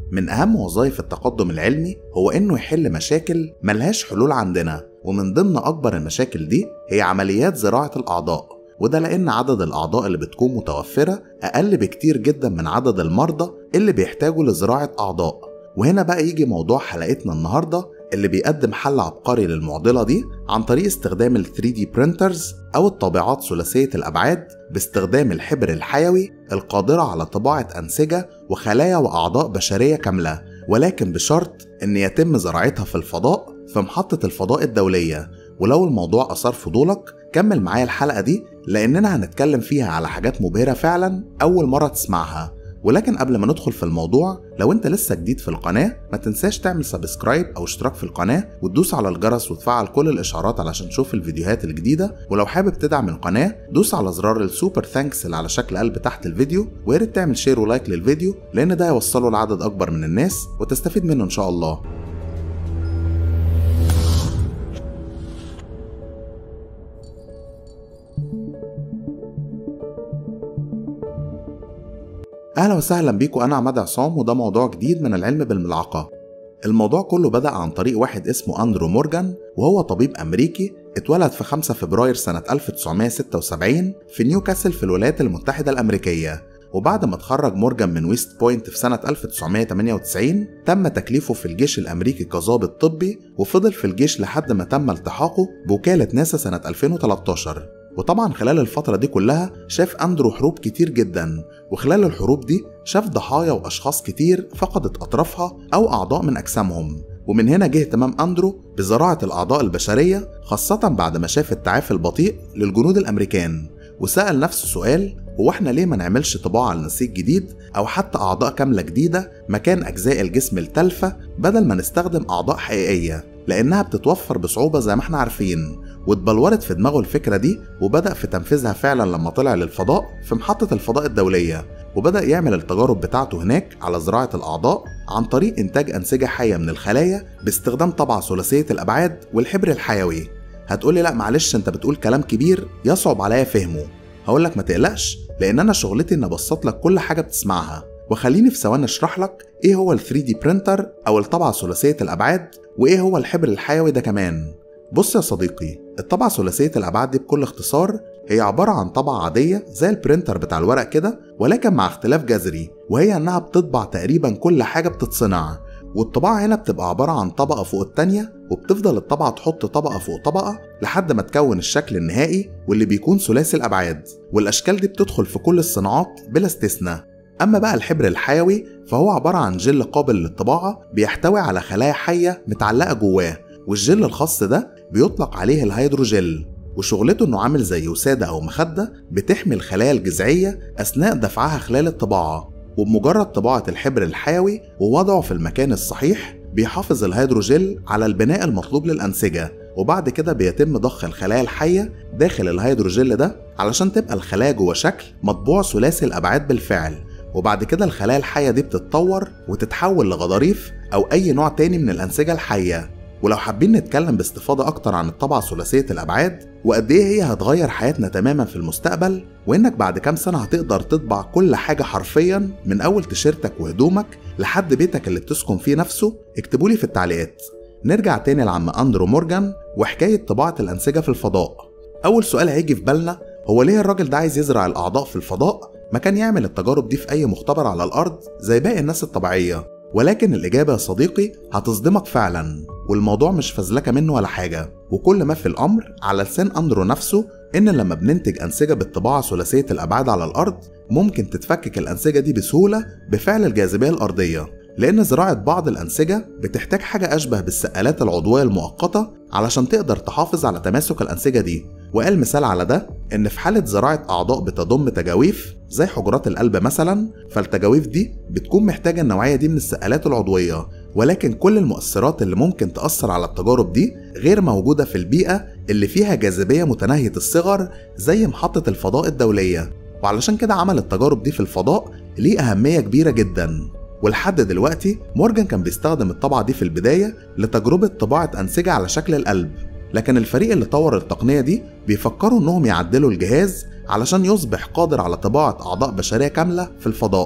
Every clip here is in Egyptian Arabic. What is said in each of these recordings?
من أهم وظائف التقدم العلمي هو إنه يحل مشاكل ملهاش حلول عندنا ومن ضمن أكبر المشاكل دي هي عمليات زراعة الأعضاء وده لأن عدد الأعضاء اللي بتكون متوفرة أقل بكتير جدا من عدد المرضى اللي بيحتاجوا لزراعة أعضاء وهنا بقى يجي موضوع حلقتنا النهارده اللي بيقدم حل عبقري للمعضلة دي عن طريق استخدام ال 3D printers أو الطابعات ثلاثية الأبعاد باستخدام الحبر الحيوي القادرة على طباعة أنسجة وخلايا وأعضاء بشرية كاملة ولكن بشرط إن يتم زراعتها في الفضاء في محطة الفضاء الدولية ولو الموضوع أثار فضولك كمل معايا الحلقة دي لأننا هنتكلم فيها على حاجات مبهرة فعلا أول مرة تسمعها ولكن قبل ما ندخل في الموضوع لو انت لسه جديد في القناة ما تنساش تعمل سبسكرايب او اشتراك في القناة وتدوس على الجرس وتفعل كل الاشعارات علشان تشوف الفيديوهات الجديدة ولو حابب تدعم القناة دوس على زرار السوبر ثانكس اللي على شكل قلب تحت الفيديو ويا ريت تعمل شير ولايك للفيديو لان ده هيوصله لعدد اكبر من الناس وتستفيد منه ان شاء الله اهلا وسهلا بيكم انا عماد عصام وده موضوع جديد من العلم بالملعقه الموضوع كله بدأ عن طريق واحد اسمه أندرو مورجان وهو طبيب أمريكي اتولد في 5 فبراير سنة 1976 في نيوكاسل في الولايات المتحدة الأمريكية وبعد ما اتخرج مورجان من ويست بوينت في سنة 1998 تم تكليفه في الجيش الأمريكي كظابط طبي وفضل في الجيش لحد ما تم التحاقه بوكالة ناسا سنة 2013 وطبعا خلال الفترة دي كلها شاف أندرو حروب كتير جدا وخلال الحروب دي شاف ضحايا وأشخاص كتير فقدت أطرافها أو أعضاء من أجسامهم ومن هنا جه اهتمام أندرو بزراعة الأعضاء البشرية خاصة بعد ما شاف التعافي البطيء للجنود الأمريكان وسأل نفسه سؤال هو احنا ليه ما نعملش طباعة لنسيج جديد أو حتى أعضاء كاملة جديدة مكان أجزاء الجسم التالفة بدل ما نستخدم أعضاء حقيقية لأنها بتتوفر بصعوبة زي ما احنا عارفين واتبلورت في دماغه الفكرة دي وبدأ في تنفيذها فعلا لما طلع للفضاء في محطة الفضاء الدولية وبدأ يعمل التجارب بتاعته هناك على زراعة الأعضاء عن طريق إنتاج أنسجة حية من الخلايا باستخدام طبعة ثلاثية الأبعاد والحبر الحيوي هتقولي لا معلش انت بتقول كلام كبير يصعب عليا فهمه هقولك ما تقلقش لأن أنا شغلتي إن أبسط لك كل حاجة بتسمعها وخليني في ثواني اشرح لك ايه هو ال 3 دي برينتر او الطبعة ثلاثية الابعاد وايه هو الحبر الحيوي ده كمان بص يا صديقي الطبعة ثلاثية الأبعاد دي بكل اختصار هي عبارة عن طبعة عادية زي البرينتر بتاع الورق كده ولكن مع اختلاف جذري وهي إنها بتطبع تقريبا كل حاجة بتتصنع والطباعة هنا بتبقى عبارة عن طبقة فوق التانية وبتفضل الطبعة تحط طبقة فوق طبقة لحد ما تكون الشكل النهائي واللي بيكون ثلاثي الأبعاد والأشكال دي بتدخل في كل الصناعات بلا استثناء أما بقى الحبر الحيوي فهو عبارة عن جل قابل للطباعة بيحتوي على خلايا حية متعلقة جواه والجل الخاص ده بيطلق عليه الهيدروجل وشغلته انه عامل زي وسادة او مخدة بتحمي الخلايا الجذعية اثناء دفعها خلال الطباعة وبمجرد طباعة الحبر الحيوي ووضعه في المكان الصحيح بيحافظ الهيدروجل على البناء المطلوب للأنسجة وبعد كده بيتم ضخ الخلايا الحية داخل الهيدروجل ده علشان تبقى الخلايا جوه شكل مطبوع ثلاثي الأبعاد بالفعل وبعد كده الخلايا الحية دي بتتطور وتتحول لغضاريف أو أي نوع تاني من الأنسجة الحية ولو حابين نتكلم باستفاضة أكتر عن الطبعة ثلاثية الأبعاد وقد إيه هي هتغير حياتنا تماما في المستقبل وإنك بعد كام سنة هتقدر تطبع كل حاجة حرفيا من أول تيشيرتك وهدومك لحد بيتك اللي بتسكن فيه نفسه اكتبولي في التعليقات نرجع تاني لعم أندرو مورجان وحكاية طباعة الأنسجة في الفضاء أول سؤال هيجي في بالنا هو ليه الراجل ده عايز يزرع الأعضاء في الفضاء ما كان يعمل التجارب دي في أي مختبر على الأرض زي باقي الناس الطبيعية ولكن الإجابة يا صديقي هتصدمك فعلا والموضوع مش فزلكة منه ولا حاجة وكل ما في الأمر على لسان أندرو نفسه إن لما بننتج أنسجة بالطباعة ثلاثية الأبعاد على الأرض ممكن تتفكك الأنسجة دي بسهولة بفعل الجاذبية الأرضية لأن زراعة بعض الأنسجة بتحتاج حاجة أشبه بالسقالات العضوية المؤقتة علشان تقدر تحافظ على تماسك الأنسجة دي وقال مثال على ده إن في حالة زراعة أعضاء بتضم تجاويف زي حجرات القلب مثلا فالتجاويف دي بتكون محتاجة النوعية دي من السقالات العضوية ولكن كل المؤثرات اللي ممكن تأثر على التجارب دي غير موجودة في البيئة اللي فيها جاذبية متناهية الصغر زي محطة الفضاء الدولية وعلشان كده عمل التجارب دي في الفضاء ليه أهمية كبيرة جدا ولحد دلوقتي مورجان كان بيستخدم الطبعة دي في البداية لتجربة طباعة أنسجة على شكل القلب لكن الفريق اللي طور التقنية دي بيفكروا إنهم يعدلوا الجهاز علشان يصبح قادر على طباعة أعضاء بشرية كاملة في الفضاء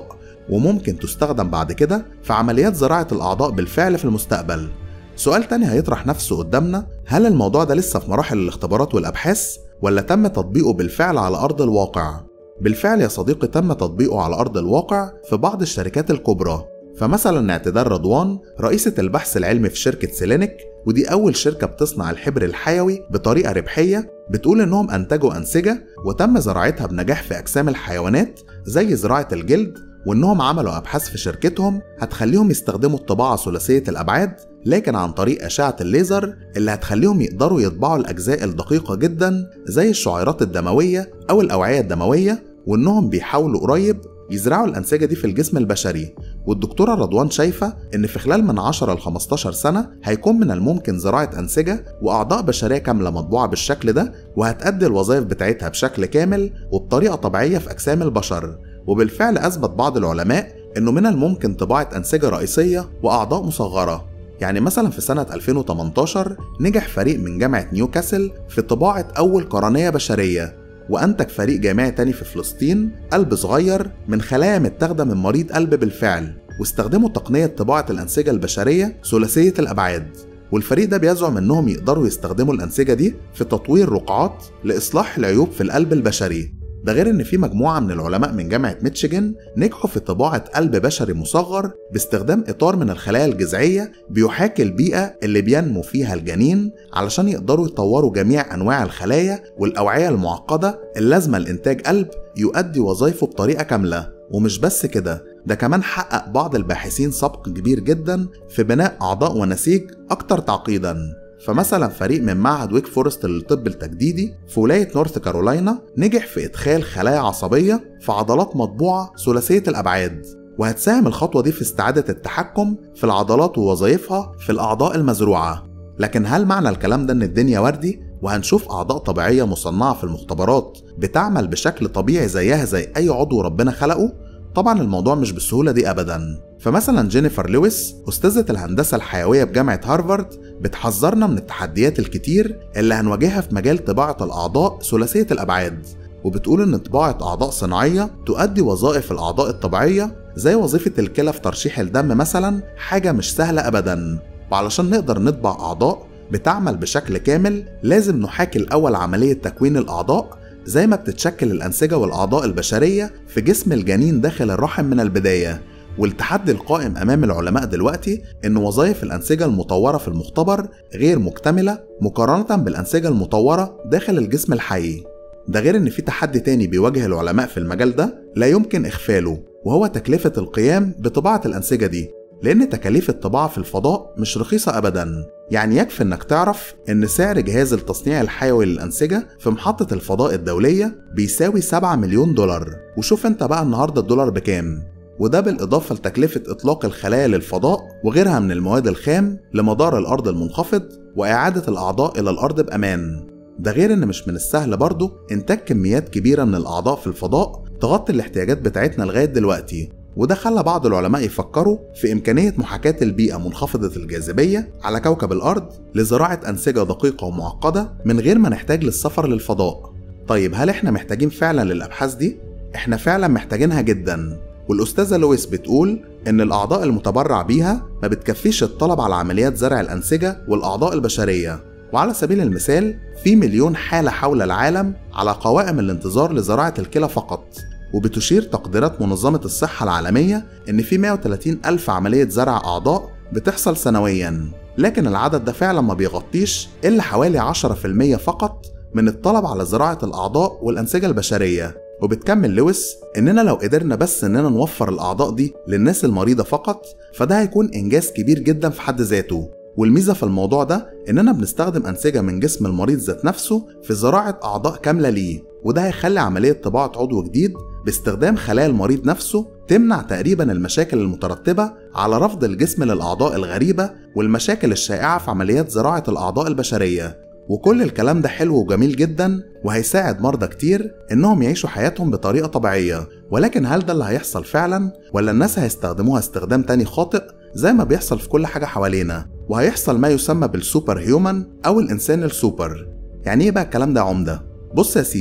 وممكن تستخدم بعد كده في عمليات زراعة الأعضاء بالفعل في المستقبل سؤال تاني هيطرح نفسه قدامنا هل الموضوع ده لسه في مراحل الاختبارات والأبحاث ولا تم تطبيقه بالفعل على أرض الواقع؟ بالفعل يا صديقي تم تطبيقه على أرض الواقع في بعض الشركات الكبرى فمثلا اعتدال رضوان رئيسة البحث العلمي في شركة سيلينيك ودي أول شركة بتصنع الحبر الحيوي بطريقة ربحية بتقول إنهم أنتجوا أنسجة وتم زراعتها بنجاح في أجسام الحيوانات زي زراعة الجلد وإنهم عملوا أبحاث في شركتهم هتخليهم يستخدموا الطباعة ثلاثية الأبعاد لكن عن طريق أشعة الليزر اللي هتخليهم يقدروا يطبعوا الأجزاء الدقيقة جدا زي الشعيرات الدموية أو الأوعية الدموية وإنهم بيحاولوا قريب يزرعوا الأنسجة دي في الجسم البشري والدكتورة رضوان شايفة إن في خلال من 10 ل 15 سنة هيكون من الممكن زراعة أنسجة وأعضاء بشرية كاملة مطبوعة بالشكل ده وهتأدي الوظائف بتاعتها بشكل كامل وبطريقة طبيعية في أجسام البشر وبالفعل أثبت بعض العلماء إنه من الممكن طباعة أنسجة رئيسية وأعضاء مصغرة يعني مثلا في سنة 2018 نجح فريق من جامعة نيوكاسل في طباعة أول قرنية بشرية وأنتج فريق جامعي تاني في فلسطين قلب صغير من خلايا متاخدة من مريض قلب بالفعل واستخدموا تقنية طباعة الأنسجة البشرية ثلاثية الأبعاد والفريق ده بيزعم انهم يقدروا يستخدموا الانسجه دي في تطوير رقعات لاصلاح العيوب في القلب البشري ده غير ان في مجموعه من العلماء من جامعه ميتشيجن نجحوا في طباعه قلب بشري مصغر باستخدام اطار من الخلايا الجذعيه بيحاكي البيئه اللي بينمو فيها الجنين علشان يقدروا يطوروا جميع انواع الخلايا والاوعيه المعقده اللازمه لانتاج قلب يؤدي وظائفه بطريقه كامله ومش بس كده ده كمان حقق بعض الباحثين سبق كبير جدا في بناء اعضاء ونسيج اكتر تعقيدا فمثلا فريق من معهد ويك فورست للطب التجديدي في ولاية نورث كارولاينا نجح في إدخال خلايا عصبية في عضلات مطبوعة ثلاثية الأبعاد وهتساهم الخطوة دي في استعادة التحكم في العضلات ووظائفها في الأعضاء المزروعة لكن هل معنى الكلام ده إن الدنيا وردي وهنشوف أعضاء طبيعية مصنعة في المختبرات بتعمل بشكل طبيعي زيها زي أي عضو ربنا خلقه؟ طبعا الموضوع مش بالسهولة دي أبدا فمثلا جينيفر لويس أستاذة الهندسة الحيوية بجامعة هارفارد بتحذرنا من التحديات الكتير اللي هنواجهها في مجال طباعة الأعضاء ثلاثية الأبعاد وبتقول إن طباعة أعضاء صناعية تؤدي وظائف الأعضاء الطبيعية زي وظيفة الكلى في ترشيح الدم مثلا حاجة مش سهلة أبدا وعلشان نقدر نطبع أعضاء بتعمل بشكل كامل لازم نحاكي الأول عملية تكوين الأعضاء زي ما بتتشكل الأنسجة والأعضاء البشرية في جسم الجنين داخل الرحم من البداية والتحدي القائم أمام العلماء دلوقتي إن وظائف الأنسجة المطورة في المختبر غير مكتملة مقارنة بالأنسجة المطورة داخل الجسم الحي ده غير إن في تحدي تاني بيواجه العلماء في المجال ده لا يمكن إغفاله وهو تكلفة القيام بطباعة الأنسجة دي لأن تكاليف الطباعة في الفضاء مش رخيصة أبدا يعني يكفي إنك تعرف إن سعر جهاز التصنيع الحيوي للأنسجة في محطة الفضاء الدولية بيساوي 7 مليون دولار وشوف أنت بقى النهاردة الدولار بكام وده بالإضافة لتكلفة إطلاق الخلايا للفضاء وغيرها من المواد الخام لمدار الأرض المنخفض وإعادة الأعضاء إلى الأرض بأمان ده غير إن مش من السهل برضه إنتاج كميات كبيرة من الأعضاء في الفضاء تغطي الاحتياجات بتاعتنا لغاية دلوقتي وده خلى بعض العلماء يفكروا في إمكانية محاكاة البيئة منخفضة الجاذبية على كوكب الأرض لزراعة أنسجة دقيقة ومعقدة من غير ما نحتاج للسفر للفضاء. طيب هل إحنا محتاجين فعلا للأبحاث دي؟ إحنا فعلا محتاجينها جدا. والأستاذة لويس بتقول إن الأعضاء المتبرع بيها ما بتكفيش الطلب على عمليات زرع الأنسجة والأعضاء البشرية. وعلى سبيل المثال في مليون حالة حول العالم على قوائم الانتظار لزراعة الكلى فقط وبتشير تقديرات منظمة الصحة العالمية إن في 130 ألف عملية زرع أعضاء بتحصل سنويا لكن العدد ده فعلا ما بيغطيش إلا حوالي 10% فقط من الطلب على زراعة الأعضاء والأنسجة البشرية وبتكمل لويس إننا لو قدرنا بس إننا نوفر الأعضاء دي للناس المريضة فقط فده هيكون إنجاز كبير جدا في حد ذاته والميزة في الموضوع ده إننا بنستخدم أنسجة من جسم المريض ذات نفسه في زراعة أعضاء كاملة ليه وده هيخلي عملية طباعة عضو جديد باستخدام خلايا المريض نفسه تمنع تقريبا المشاكل المترتبة على رفض الجسم للأعضاء الغريبة والمشاكل الشائعة في عمليات زراعة الأعضاء البشرية وكل الكلام ده حلو وجميل جدا وهيساعد مرضى كتير انهم يعيشوا حياتهم بطريقة طبيعية ولكن هل ده اللي هيحصل فعلا ولا الناس هيستخدموها استخدام تاني خاطئ زي ما بيحصل في كل حاجة حوالينا وهيحصل ما يسمى بالسوبر هيومن او الانسان السوبر يعني ايه بقى الكلام ده عمدة بص يا سيدي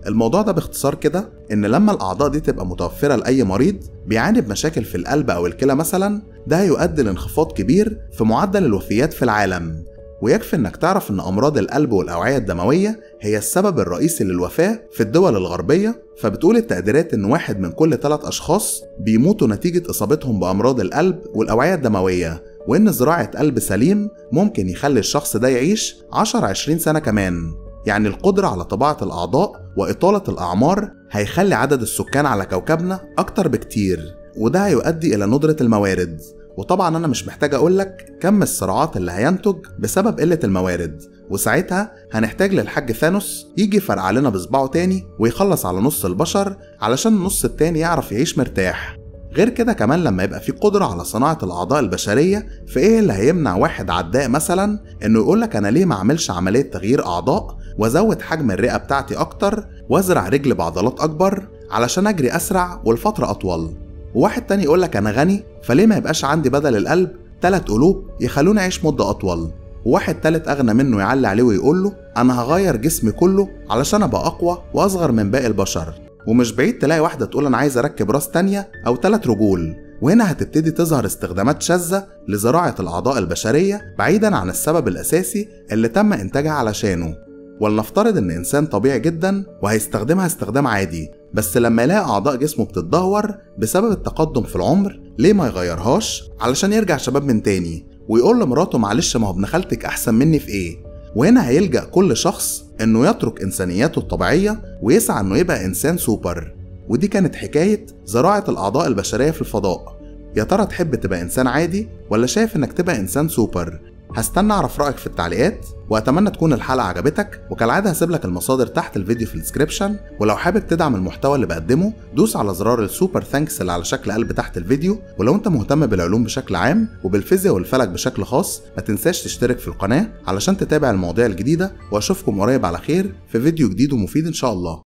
الموضوع ده باختصار كده ان لما الاعضاء دي تبقى متوفره لاي مريض بيعاني بمشاكل في القلب او الكلى مثلا ده هيؤدي لانخفاض كبير في معدل الوفيات في العالم ويكفي انك تعرف ان امراض القلب والاوعيه الدمويه هي السبب الرئيسي للوفاه في الدول الغربيه فبتقول التقديرات ان واحد من كل ثلاث اشخاص بيموتوا نتيجه اصابتهم بامراض القلب والاوعيه الدمويه وان زراعه قلب سليم ممكن يخلي الشخص ده يعيش 10 20 سنه كمان يعني القدرة على طباعة الأعضاء وإطالة الأعمار هيخلي عدد السكان على كوكبنا أكتر بكتير وده هيؤدي إلى ندرة الموارد وطبعا أنا مش محتاج أقولك كم الصراعات اللي هينتج بسبب قلة الموارد وساعتها هنحتاج للحاج ثانوس يجي يفرقع لنا بصباعه تاني ويخلص على نص البشر علشان النص التاني يعرف يعيش مرتاح غير كده كمان لما يبقى في قدرة على صناعة الأعضاء البشرية فإيه اللي هيمنع واحد عداء مثلا إنه يقولك أنا ليه ما أعملش عملية تغيير أعضاء وأزود حجم الرئة بتاعتي أكتر وأزرع رجل بعضلات أكبر علشان أجري أسرع والفترة أطول وواحد تاني يقولك أنا غني فليه ما يبقاش عندي بدل القلب تلات قلوب يخلوني أعيش مدة أطول وواحد تالت أغنى منه يعلي عليه ويقول له أنا هغير جسمي كله علشان أبقى أقوى وأصغر من باقي البشر ومش بعيد تلاقي واحدة تقول أنا عايز أركب راس تانية أو تلات رجول وهنا هتبتدي تظهر استخدامات شاذة لزراعة الأعضاء البشرية بعيدا عن السبب الأساسي اللي تم إنتاجها علشانه ولنفترض إن إنسان طبيعي جدا وهيستخدمها استخدام عادي بس لما يلاقي أعضاء جسمه بتتدهور بسبب التقدم في العمر ليه ما يغيرهاش علشان يرجع شباب من تاني ويقول لمراته معلش ما هو ابن خالتك أحسن مني في إيه وهنا هيلجأ كل شخص إنه يترك إنسانياته الطبيعية ويسعى إنه يبقى إنسان سوبر ودي كانت حكاية زراعة الأعضاء البشرية في الفضاء يا ترى تحب تبقى إنسان عادي ولا شايف إنك تبقى إنسان سوبر هستنى أعرف رأيك في التعليقات وأتمنى تكون الحلقة عجبتك وكالعادة هسيب لك المصادر تحت الفيديو في الديسكريبشن ولو حابب تدعم المحتوى اللي بقدمه دوس على زرار السوبر ثانكس اللي على شكل قلب تحت الفيديو ولو أنت مهتم بالعلوم بشكل عام وبالفيزياء والفلك بشكل خاص ما تنساش تشترك في القناة علشان تتابع المواضيع الجديدة وأشوفكم قريب على خير في فيديو جديد ومفيد إن شاء الله